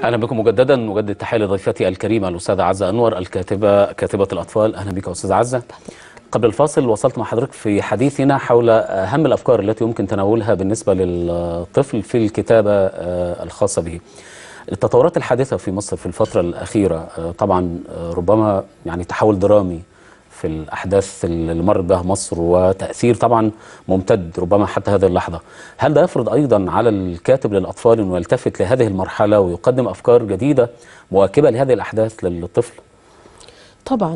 اهلا بكم مجددا نجدد تحيه لضيفتي الكريمه الاستاذه عزه انور الكاتبه كاتبه الاطفال اهلا بك استاذه عزه قبل الفاصل وصلت مع حضرتك في حديثنا حول اهم الافكار التي يمكن تناولها بالنسبه للطفل في الكتابه آه، الخاصه به التطورات الحادثه في مصر في الفتره الاخيره آه، طبعا آه، ربما يعني تحول درامي في الأحداث اللي مرت بها مصر وتأثير طبعا ممتد ربما حتى هذه اللحظة هل ده يفرض أيضا على الكاتب للأطفال أنه يلتفت لهذه المرحلة ويقدم أفكار جديدة مواكبة لهذه الأحداث للطفل؟ طبعا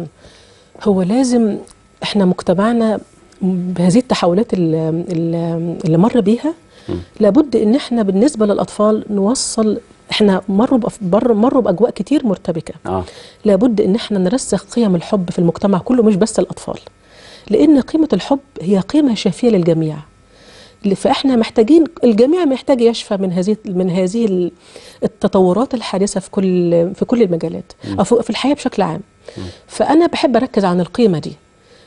هو لازم احنا مجتمعنا بهذه التحولات اللي, اللي مر بيها لابد ان احنا بالنسبه للاطفال نوصل احنا مروا بأف- بر- مروا باجواء كتير مرتبكه آه. لابد ان احنا نرسخ قيم الحب في المجتمع كله مش بس الاطفال لان قيمه الحب هي قيمه شافيه للجميع ل- فاحنا محتاجين الجميع محتاج يشفى من هذه من هذه ال- التطورات الحادثه في كل في كل المجالات او في في الحياه بشكل عام فانا بحب اركز عن القيمه دي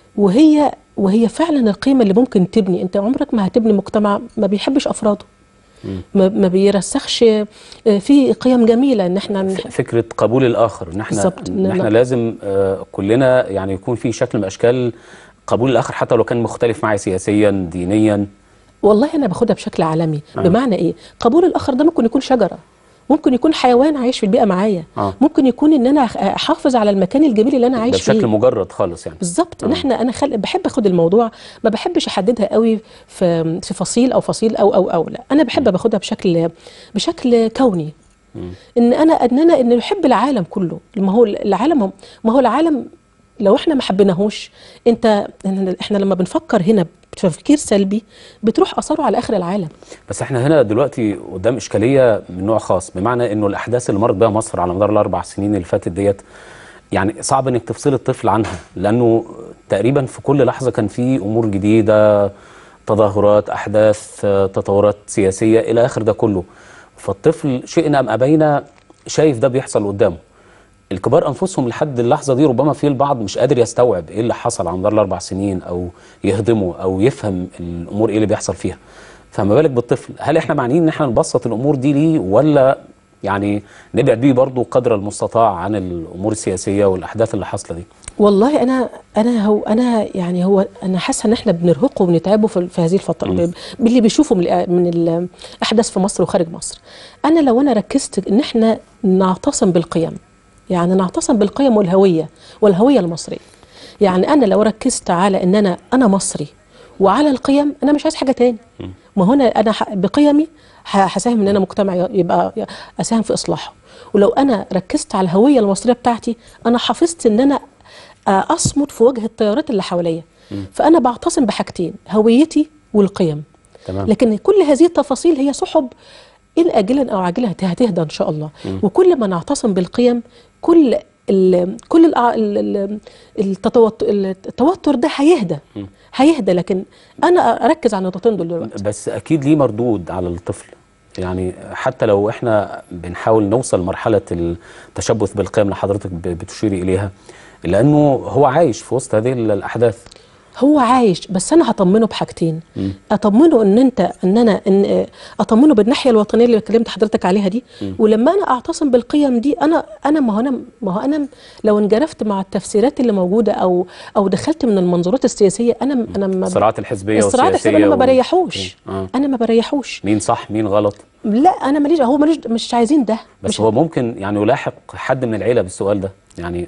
وهي وهي فعلا القيمه اللي ممكن تبني انت عمرك ما هتبني مجتمع ما بيحبش افراده ما, ما بيرسخش آه، في قيم جميله ان احنا نح- فكرة قبول الآخر إن إحنا بالظبط. إن إحنا نعم. لازم آه، كلنا يعني يكون في شكل من أشكال قبول الآخر حتى لو كان مختلف معي سياسيا دينيا والله انا باخدها بشكل عالمي آه. بمعنى ايه قبول الاخر ده ممكن يكون شجره ممكن يكون حيوان عايش في البيئه معايا آه. ممكن يكون ان انا أخ- احافظ على المكان الجميل اللي انا ده عايش بشكل فيه مجرد خالص يعني بالظبط ان احنا انا خل... بحب اخد الموضوع ما بحبش احددها قوي في في فصيل او فصيل او او او لا انا بحب باخدها بشكل بشكل كوني ان انا ان انا ان نحب العالم كله ما هو العالم ما هو العالم لو احنا ما حبيناهوش انت احنا لما بنفكر هنا بتفكير سلبي بتروح اثاره على اخر العالم بس احنا هنا دلوقتي قدام اشكاليه من نوع خاص بمعنى انه الاحداث اللي مرت بها مصر على مدار الاربع سنين اللي فاتت ديت يعني صعب انك تفصل الطفل عنها لانه تقريبا في كل لحظه كان في امور جديده تظاهرات احداث آه، تطورات سياسيه الى اخر ده كله فالطفل شئنا ام ابينا شايف ده بيحصل قدامه الكبار انفسهم لحد اللحظه دي ربما في البعض مش قادر يستوعب ايه اللي حصل على مدار الاربع سنين او يهضمه او يفهم الامور ايه اللي بيحصل فيها فما بالك بالطفل هل احنا معنيين ان احنا نبسط الامور دي ليه ولا يعني نبعد بيه برضه قدر المستطاع عن الامور السياسيه والاحداث اللي حاصله دي والله انا انا هو انا يعني هو انا حاسه ان احنا بنرهقه وبنتعبه في, في هذه الفتره ب- باللي بيشوفه من الأ- من الاحداث في مصر وخارج مصر انا لو انا ركزت ان احنا نعتصم بالقيم يعني نعتصم بالقيم والهويه والهويه المصريه يعني انا لو ركزت على ان انا انا مصري وعلى القيم انا مش عايز حاجه تاني ما هنا انا ح- بقيمي ه- هساهم ان انا مجتمع ي- يبقى ي- اساهم في اصلاحه ولو انا ركزت على الهويه المصريه بتاعتي انا حافظت ان انا آه، اصمد في وجه التيارات اللي حواليا فانا بعتصم بحاجتين هويتي والقيم تمام لكن كل هذه التفاصيل هي سحب ان اجلا او عاجلا هت- هتهدى ان شاء الله وكل ما نعتصم بالقيم كل ال كل ال ال التوتر, التوتر ده هيهدى هيهدى لكن انا اركز على النقطتين دول دلوقتي بس اكيد ليه مردود على الطفل يعني حتى لو احنا بنحاول نوصل مرحله التشبث بالقيم اللي حضرتك ب- بتشيري اليها لانه هو عايش في وسط هذه الاحداث هو عايش بس انا هطمنه بحاجتين اطمنه ان انت ان انا ان اطمنه بالناحيه الوطنيه اللي كلمت حضرتك عليها دي ولما انا اعتصم بالقيم دي انا انا ما هو انا ما هو انا لو انجرفت مع التفسيرات اللي موجوده او او دخلت من المنظورات السياسيه انا انا ما الصراعات الحزبيه الصراعات والسياسيه الحزبيه انا ما وال- بريحوش آه. انا ما بريحوش مين صح مين غلط لا انا ماليش هو ماليش مش عايزين ده بس مش هو ممكن يعني يلاحق حد من العيله بالسؤال ده يعني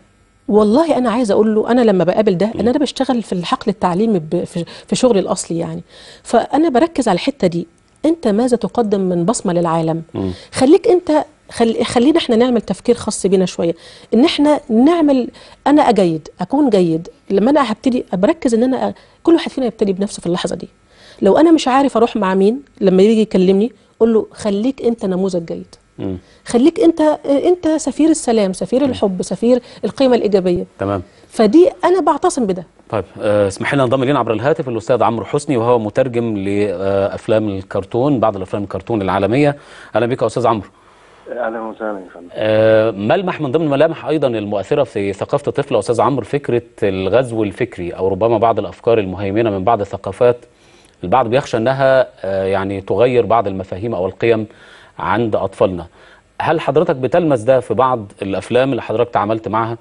والله انا عايزه اقول له انا لما بقابل ده ان انا بشتغل في الحقل التعليمي ب- في في شغلي الاصلي يعني فانا بركز على الحته دي انت ماذا تقدم من بصمه للعالم خليك انت خلي خلينا احنا نعمل تفكير خاص بينا شويه ان احنا نعمل انا اجيد اكون جيد لما انا هبتدي بركز ان انا أ- كل واحد فينا يبتدي بنفسه في اللحظه دي لو انا مش عارف اروح مع مين لما يجي يكلمني قول له خليك انت نموذج جيد مم. خليك انت انت سفير السلام سفير الحب سفير القيمه الايجابيه تمام فدي انا بعتصم بده طيب آه، اسمح لنا ننضم لنا عبر الهاتف الاستاذ عمرو حسني وهو مترجم لافلام الكرتون بعض الافلام الكرتون العالميه اهلا بك يا استاذ عمرو اهلا وسهلا يا فندم آه، ملمح من ضمن الملامح ايضا المؤثره في ثقافه الطفل يا استاذ عمرو فكره الغزو الفكري او ربما بعض الافكار المهيمنه من بعض الثقافات البعض بيخشى انها آه، يعني تغير بعض المفاهيم او القيم عند اطفالنا هل حضرتك بتلمس ده في بعض الافلام اللي حضرتك تعاملت معها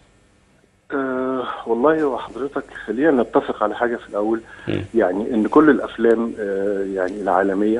أه والله وحضرتك خلينا نتفق على حاجه في الاول يعني ان كل الافلام أه يعني العالميه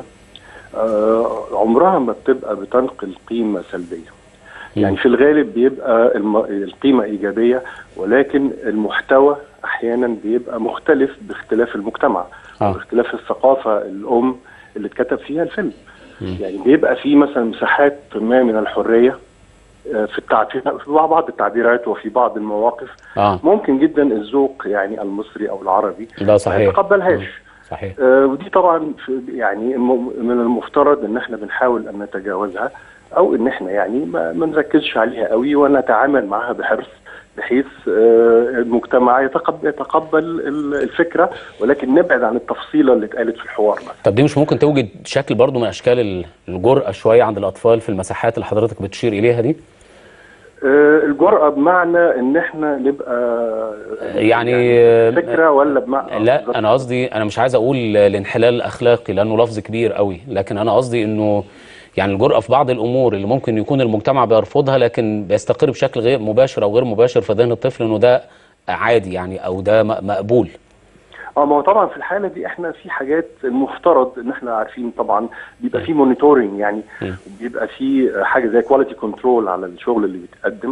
أه عمرها ما بتبقى بتنقل قيمه سلبيه يعني في الغالب بيبقى الم... القيمه ايجابيه ولكن المحتوى احيانا بيبقى مختلف باختلاف المجتمع آه. باختلاف الثقافه الام اللي اتكتب فيها الفيلم يعني بيبقى في مثلا مساحات ما من الحريه آه، في التعبير في بعض التعبيرات وفي بعض المواقف اه ممكن جدا الذوق يعني المصري او العربي ده صحيح ما يتقبلهاش صحيح آه، ودي طبعا في- يعني الم- من المفترض ان احنا بنحاول ان نتجاوزها او ان احنا يعني ما, ما نركزش عليها قوي ونتعامل معها بحرص بحيث آه، المجتمع يتقبل يتقبل ال- الفكره ولكن نبعد عن التفصيله اللي اتقالت في الحوار مثلا طب دي مش ممكن توجد شكل برضو من اشكال ال- الجرأة شوية عند الاطفال في المساحات اللي حضرتك بتشير اليها دي آه، الجرأة بمعنى ان احنا نبقى يعني آه، فكره ولا بمعنى لا انا قصدي انا مش عايز اقول الانحلال الاخلاقي لانه لفظ كبير قوي لكن انا قصدي انه يعني الجرأة في بعض الامور اللي ممكن يكون المجتمع بيرفضها لكن بيستقر بشكل غير مباشر او غير مباشر في ذهن الطفل انه ده عادي يعني او ده م- مقبول اه ما هو طبعا في الحاله دي احنا في حاجات المفترض ان احنا عارفين طبعا بيبقى في مونيتورنج يعني بيبقى في حاجه زي كواليتي كنترول على الشغل اللي بيتقدم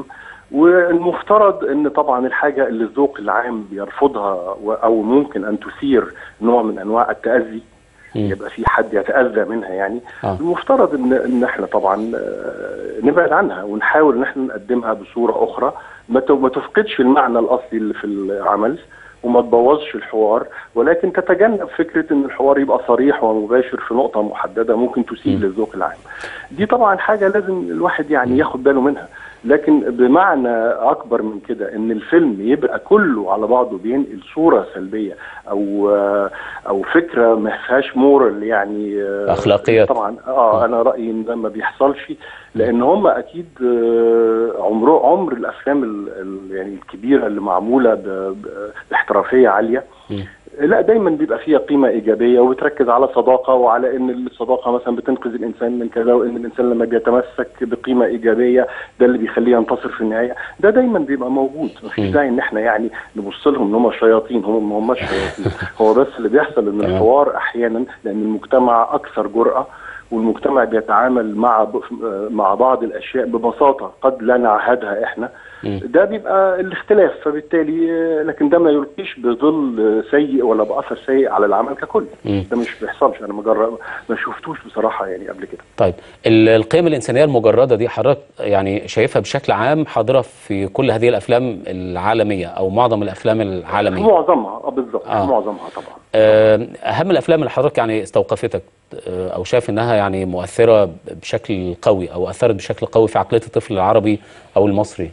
والمفترض ان طبعا الحاجه اللي الذوق العام بيرفضها و- او ممكن ان تثير نوع من انواع التاذي يبقى في حد يتاذى منها يعني آه. المفترض ان ان احنا طبعا آه، نبعد عنها ونحاول ان احنا نقدمها بصوره اخرى ما ت- ما تفقدش المعنى الاصلي اللي في العمل وما تبوظش الحوار ولكن تتجنب فكره ان الحوار يبقى صريح ومباشر في نقطه محدده ممكن تسيء للذوق العام. دي طبعا حاجه لازم الواحد يعني ياخد باله منها لكن بمعنى اكبر من كده ان الفيلم يبقى كله على بعضه بينقل صوره سلبيه او او فكره ما فيهاش مورال يعني آه، أخلاقيات. طبعا اه انا رايي ان ده ما بيحصلش لان هم اكيد آه، عمره عمر الافلام ال- ال- يعني الكبيره اللي معموله ب- ب- باحترافيه عاليه لا دايما بيبقى فيها قيمه ايجابيه وبتركز على صداقه وعلى ان الصداقه مثلا بتنقذ الانسان من كذا وان الانسان لما بيتمسك بقيمه ايجابيه ده اللي بيخليه ينتصر في النهايه ده دايما بيبقى موجود مفيش داعي ان احنا يعني نبص لهم ان هم شياطين هم ما هماش شياطين هو بس اللي بيحصل ان الحوار احيانا لان المجتمع اكثر جرأه والمجتمع بيتعامل مع ب- مع بعض الاشياء ببساطه قد لا نعهدها احنا ده بيبقى الاختلاف فبالتالي آه، لكن ده ما يلقيش بظل آه، سيء ولا باثر سيء على العمل ككل ده مش بيحصلش انا مجرد ما شفتوش بصراحه يعني قبل كده طيب ال- القيم الإنسانية المجردة دي حضرتك يعني شايفها بشكل عام حاضرة في كل هذه الأفلام العالمية أو معظم الأفلام العالمية معظمها اه بالظبط آه. معظمها طبعا آه، أهم الأفلام اللي حضرتك يعني استوقفتك آه، أو شايف إنها يعني مؤثرة بشكل قوي أو أثرت بشكل قوي في عقلية الطفل العربي أو المصري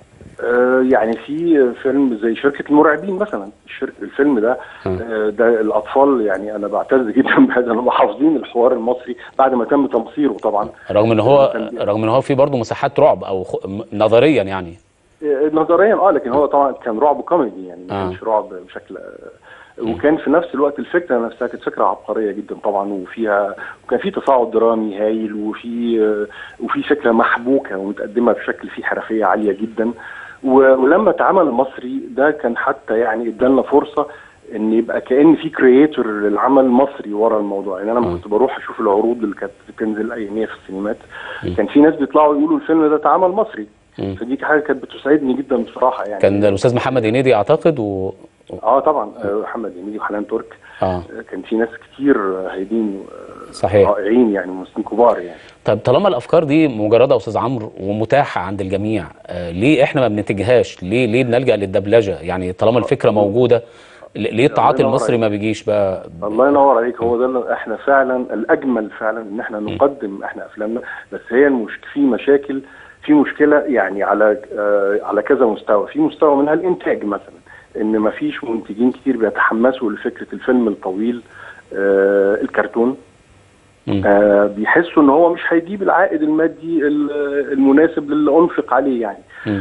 آه، يعني في فيلم زي شركة المرعبين مثلا الشرك الفيلم ده آه، ده الأطفال يعني أنا بعتز جدا بهذا هم حافظين الحوار المصري بعد ما تم تمصيره طبعا رغم إن هو كان- رغم إن هو في برضه مساحات رعب أو خ- م- نظريا يعني آه، نظريا اه لكن هو طبعا كان رعب كوميدي يعني ما آه. كانش رعب بشكل آه، وكان في نفس الوقت الفكره نفسها كانت فكره عبقريه جدا طبعا وفيها وكان في تصاعد درامي هايل وفي آه، وفي فكره محبوكه ومتقدمه بشكل فيه حرفيه عاليه جدا و- ولما اتعمل المصري ده كان حتى يعني ادالنا فرصه ان يبقى كان في كرييتور للعمل مصري ورا الموضوع يعني انا لما كنت بروح اشوف العروض اللي كانت بتنزل اياميا في السينمات كان في ناس بيطلعوا يقولوا الفيلم ده اتعمل مصري فدي حاجه كانت بتسعدني جدا بصراحه يعني كان الأستاذ محمد هنيدي أعتقد و اه طبعا آه، محمد هنيدي وحنان ترك آه آه، كان في ناس كتير آه، هايلين آه، صحيح رائعين يعني ممثلين كبار يعني طب طالما الافكار دي مجرده يا استاذ عمرو ومتاحه عند الجميع آه ليه احنا ما بنتجهاش ليه ليه بنلجا للدبلجه يعني طالما الفكره موجوده ل- ليه التعاطي ينور المصري عليك. ما بيجيش بقى الله ينور عليك هو ده اللي احنا فعلا الاجمل فعلا ان احنا نقدم احنا افلامنا بس هي المش... في مشاكل في مشكله يعني على آه على كذا مستوى في مستوى منها الانتاج مثلا ان ما فيش منتجين كتير بيتحمسوا لفكره الفيلم الطويل آه الكرتون آه بيحسوا ان هو مش هيجيب العائد المادي ال- المناسب للي انفق عليه يعني مم.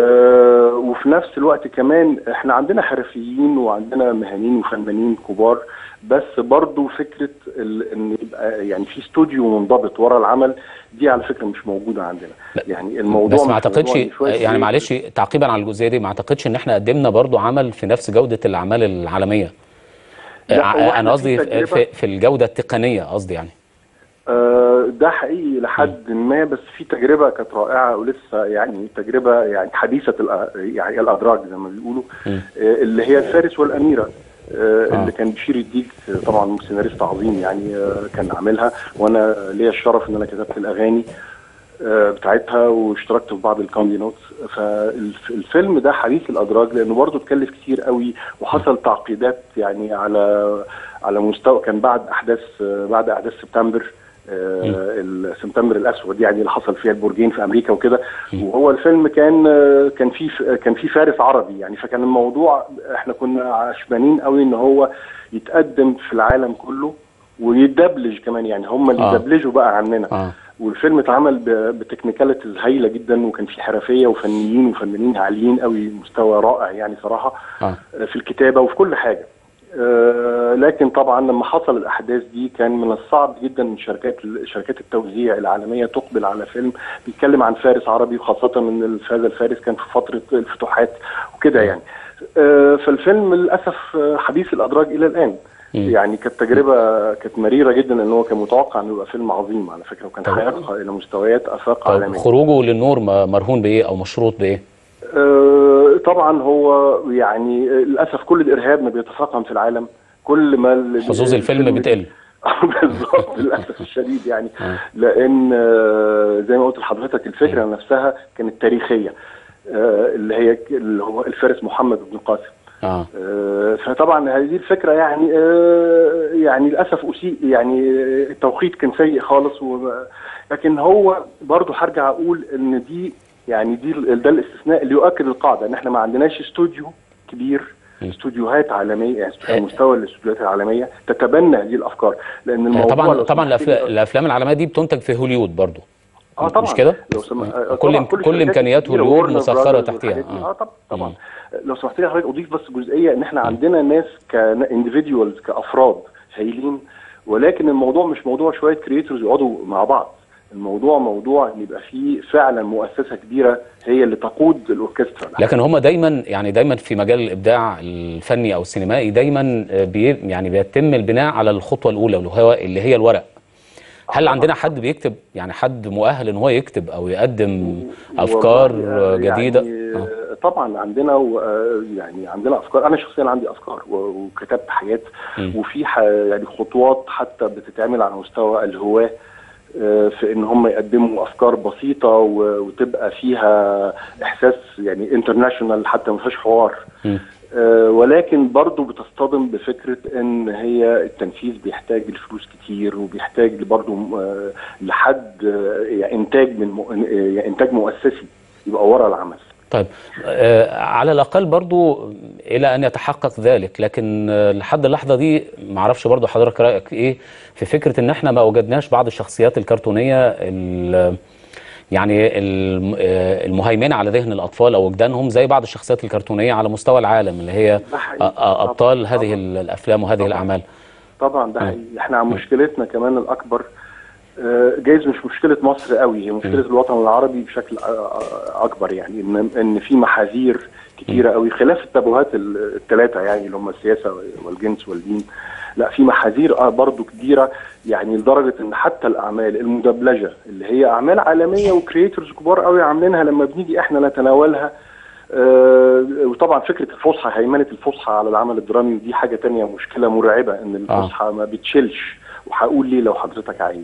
آه وفي نفس الوقت كمان احنا عندنا حرفيين وعندنا مهنيين وفنانين كبار بس برضو فكره ال- ان يبقى يعني في استوديو منضبط ورا العمل دي على فكره مش موجوده عندنا لا، يعني الموضوع بس ما مش اعتقدش موضوع إن شوية يعني إيه، معلش تعقيبا على الجزئيه دي ما اعتقدش ان احنا قدمنا برضو عمل في نفس جوده الاعمال العالميه لا، هو آه، إحنا انا في قصدي تجربة- في, في الجوده التقنيه قصدي يعني آه، ده حقيقي لحد ما بس في تجربه كانت رائعه ولسه يعني تجربه يعني حديثه الأ- يعني الادراج زي ما بيقولوا مم. آه، اللي هي الفارس والاميره آه، آه. اللي كان بشير الديك آه، طبعا سيناريست عظيم يعني آه، كان عاملها وانا ليا الشرف ان انا كتبت الاغاني آه، بتاعتها واشتركت في بعض الكاندي نوتس فالفيلم ده حديث الادراج لانه برضه اتكلف كتير قوي وحصل تعقيدات يعني على على مستوى كان بعد احداث آه، بعد احداث سبتمبر آه، ال- سبتمبر الاسود يعني اللي حصل فيها البرجين في امريكا وكده وهو الفيلم كان آه، كان فيه كان فيه فارس عربي يعني فكان الموضوع احنا كنا عشمانين قوي ان هو يتقدم في العالم كله ويدبلج كمان يعني هم اللي آه. يدبلجوا بقى عننا اه والفيلم اتعمل ب- بتكنيكاليتيز هايله جدا وكان فيه حرفيه وفنيين وفنانين عاليين قوي مستوى رائع يعني صراحه اه في الكتابه وفي كل حاجه آه، لكن طبعا لما حصل الاحداث دي كان من الصعب جدا من شركات شركات التوزيع العالميه تقبل على فيلم بيتكلم عن فارس عربي وخاصه ان ال- هذا الفارس كان في فتره الفتوحات وكده يعني آه، فالفيلم للاسف آه، حديث الادراج الى الان مم. يعني كانت تجربه كانت مريره جدا ان هو كان متوقع انه يبقى فيلم عظيم على فكره وكان طب- هيرقى الى مستويات افاق طب عالميه خروجه للنور م- مرهون بايه او مشروط بايه؟ آه، طبعا هو يعني آه، للاسف كل الارهاب ما بيتفاقم في العالم كل ما ال- حظوظ الفيلم بتقل بالظبط للاسف الشديد يعني آه. لان آه، زي ما قلت لحضرتك الفكره نفسها كانت تاريخيه آه، اللي هي ك- اللي هو الفارس محمد بن قاسم اه آه، فطبعا هذه الفكره يعني آه، يعني للاسف اسيء يعني آه، التوقيت كان سيء خالص و- لكن هو برضه هرجع اقول ان دي يعني دي ال- ده الاستثناء اللي يؤكد القاعده ان احنا ما عندناش استوديو كبير م. استوديوهات عالميه يعني على مستوى الاستوديوهات العالميه تتبنى هذه الافكار لان الموضوع طبعا لو طبعا سمحت الأفلا- لي- الافلام العالميه دي بتنتج في هوليوود برضو اه طبعا مش كده؟ لو سم... آه، كل طبعاً كل الشركات امكانيات الكبيرة، هوليوود Warner مسخره Brothers تحتيها والحاجات دي. اه اه طبعا طبعا لو سمحت لي حضرتك اضيف بس جزئيه ان احنا عندنا ناس كانديفيدوالز كافراد هايلين ولكن الموضوع مش موضوع شويه كريتورز يقعدوا مع بعض الموضوع موضوع ان يبقى فيه فعلا مؤسسه كبيره هي اللي تقود الاوركسترا لكن هم دايما يعني دايما في مجال الابداع الفني او السينمائي دايما آه، بي يعني بيتم البناء على الخطوه الاولى اللي هو اللي هي الورق هل طبعاً. عندنا حد بيكتب يعني حد مؤهل ان هو يكتب او يقدم افكار والله، آه، جديده يعني آه. آه، طبعا عندنا و- آه، يعني عندنا افكار انا شخصيا عندي افكار و- وكتبت حاجات م. وفي ح- يعني خطوات حتى بتتعمل على مستوى الهواه آه، في ان هم يقدموا افكار بسيطه و- وتبقى فيها احساس يعني انترناشونال حتى ما فيهاش حوار م. آه، ولكن برضو بتصطدم بفكرة ان هي التنفيذ بيحتاج لفلوس كتير وبيحتاج برضو آه، لحد آه، يعني انتاج من مؤ- آه، يعني انتاج مؤسسي يبقى ورا العمل طيب آه على الاقل برضو الى ان يتحقق ذلك لكن آه لحد اللحظه دي معرفش برضو حضرتك رايك ايه في فكره ان احنا ما وجدناش بعض الشخصيات الكرتونيه ال- يعني الم- آه، المهيمنه على ذهن الاطفال او وجدانهم زي بعض الشخصيات الكرتونيه على مستوى العالم اللي هي ده حقيقي. آه، آه، ابطال طبعاً. هذه الافلام وهذه طبعاً. الاعمال طبعا ده آه. حقيقي احنا عن مشكلتنا كمان الاكبر آه، جايز مش مشكله مصر قوي هي مشكله الوطن العربي بشكل آه، آه، اكبر يعني ان ان في محاذير كتيره قوي خلاف التابوهات الثلاثه يعني اللي هم السياسه والجنس والدين لا في محاذير آه برضو كبيره يعني لدرجه ان حتى الاعمال المدبلجه اللي هي اعمال عالميه وكريتورز كبار قوي عاملينها لما بنيجي احنا نتناولها آه، وطبعا فكره الفصحى هيمنه الفصحى على العمل الدرامي ودي حاجه تانية مشكله مرعبه ان الفصحى ما بتشيلش وهقول ليه لو حضرتك عايز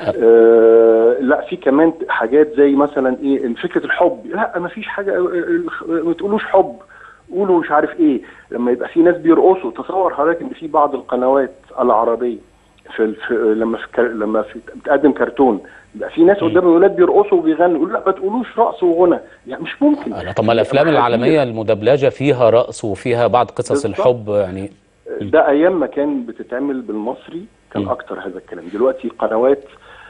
آه لا في كمان حاجات زي مثلا ايه إن فكره الحب لا ما فيش حاجه آه، ما تقولوش حب قولوا مش عارف ايه لما يبقى في ناس بيرقصوا تصور حضرتك ان في بعض القنوات العربيه في, الف... لما في كر... لما في بتقدم كرتون يبقى في ناس قدام الولاد بيرقصوا وبيغنوا يقولوا لا ما تقولوش رقص وغنى يعني مش ممكن آه، طب ما الافلام العالميه المدبلجه فيها رقص وفيها بعض قصص بالظبط. الحب يعني ده ايام ما كان بتتعمل بالمصري كان مم. اكتر هذا الكلام دلوقتي قنوات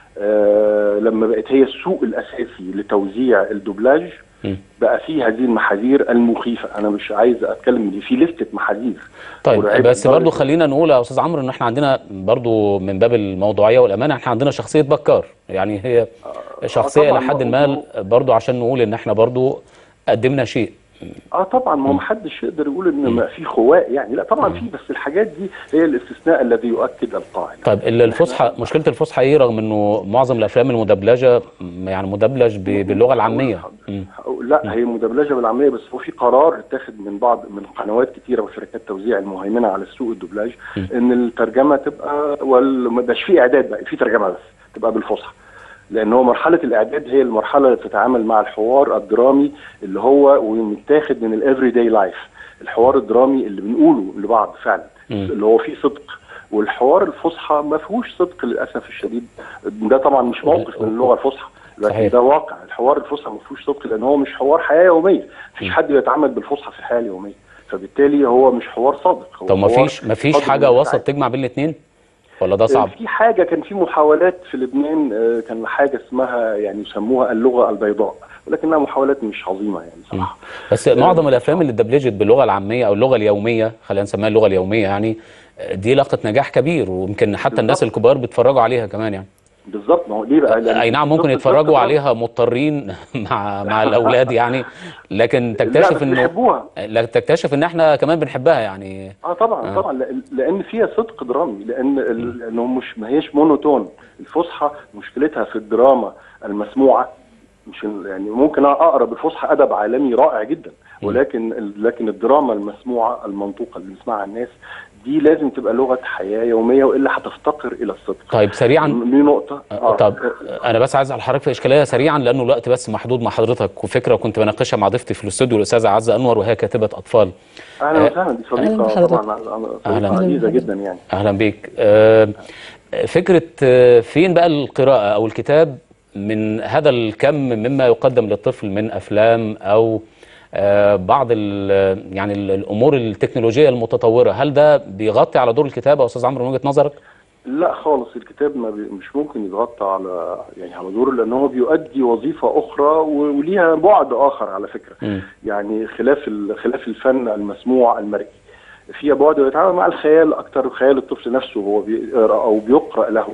آه لما بقت هي السوق الاساسي لتوزيع الدوبلاج مم. بقى في هذه المحاذير المخيفه انا مش عايز اتكلم دي في لسته محاذير طيب ورعاية بس برضو الضرر. خلينا نقول يا استاذ عمرو ان احنا عندنا برضو من باب الموضوعيه والامانه احنا عندنا شخصيه بكار يعني هي شخصيه طبعاً، الى حد ما- ما برضو عشان نقول ان احنا برضو قدمنا شيء اه طبعا ما هو محدش يقدر يقول ان ما في خواء يعني لا طبعا في بس الحاجات دي هي الاستثناء الذي يؤكد القاعده طيب ال- الفصحى مشكله الفصحى ايه رغم انه معظم الافلام المدبلجه م- يعني مدبلج ب- باللغه العاميه مم. لا هي مدبلجه بالعاميه بس هو في قرار اتاخد من بعض من قنوات كتيره وشركات توزيع المهيمنه على السوق الدوبلاج ان الترجمه تبقى ولا ما يبقاش في اعداد بقى في ترجمه بس تبقى بالفصحى لان هو مرحله الاعداد هي المرحله اللي بتتعامل مع الحوار الدرامي اللي هو ومتاخد من الافري داي لايف الحوار الدرامي اللي بنقوله لبعض فعلا مم. اللي هو فيه صدق والحوار الفصحى ما فيهوش صدق للاسف الشديد ده طبعا مش موقف من اللغه الفصحى لكن صحيح. ده واقع الحوار الفصحى ما فيهوش صدق لان هو مش حوار حياه يوميه مفيش حد بيتعامل بالفصحى في الحياه اليوميه فبالتالي هو مش حوار صادق هو طب ما حوار فيش ما فيش قدر حاجه من وسط السعادة. تجمع بين الاثنين ولا ده صعب في حاجه كان في محاولات في لبنان آه، كان حاجه اسمها يعني يسموها اللغه البيضاء ولكنها محاولات مش عظيمه يعني صراحه بس معظم الافلام اللي اتدبلجت باللغه العاميه او اللغه اليوميه خلينا نسميها اللغه اليوميه يعني دي لاقت نجاح كبير ويمكن حتى الناس بالظبط. الكبار بيتفرجوا عليها كمان يعني بالظبط ما هو ليه بقى لأن اي نعم ممكن صدق- يتفرجوا صدق عليها مضطرين مع مع الاولاد يعني لكن لا تكتشف بس انه بيحبوها لا تكتشف ان احنا كمان بنحبها يعني اه طبعا آه. آه. طبعا لأن- لان فيها صدق درامي لان ال- لانه مش ما هيش مونوتون الفصحى مشكلتها في الدراما المسموعه مش ال- يعني ممكن اقرب الفصحى ادب عالمي رائع جدا ولكن ال- لكن الدراما المسموعه المنطوقه اللي بيسمعها الناس دي لازم تبقى لغه حياه يوميه والا هتفتقر الى الصدق طيب سريعا دي نقطه آه. طب انا بس عايز على حضرتك في اشكاليه سريعا لانه الوقت بس محدود مع حضرتك وفكره كنت بناقشها مع ضيفتي في الاستوديو الاستاذه عزه انور وهي كاتبه اطفال اهلا وسهلا دي أهلا صديقه بحضرتك. طبعا أهلا. صديقه عزيزه جدا يعني اهلا بيك آه، فكره آه، فين بقى القراءه او الكتاب من هذا الكم مما يقدم للطفل من افلام او آه، بعض ال- يعني ال- الامور التكنولوجيه المتطوره هل ده بيغطي على دور الكتابه يا استاذ عمرو من وجهه نظرك لا خالص الكتاب ما بي مش ممكن يتغطى على يعني على دوره لان هو بيؤدي وظيفه اخرى و- وليها بعد اخر على فكره مم. يعني خلاف ال- خلاف الفن المسموع المرئي فيها بعد بيتعامل مع الخيال اكتر خيال الطفل نفسه هو بيقرا او بيقرا له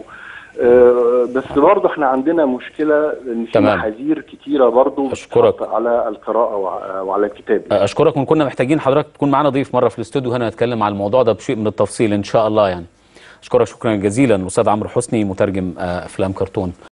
آه، بس برضه احنا عندنا مشكله ان في تمام. محاذير كتيره برضه أشكرك. بتتحط على القراءه وع- وعلى الكتاب اشكرك وكنا محتاجين حضرتك تكون معانا ضيف مره في الاستوديو هنا نتكلم على الموضوع ده بشيء من التفصيل ان شاء الله يعني اشكرك شكرا جزيلا الاستاذ عمرو حسني مترجم آه، افلام كرتون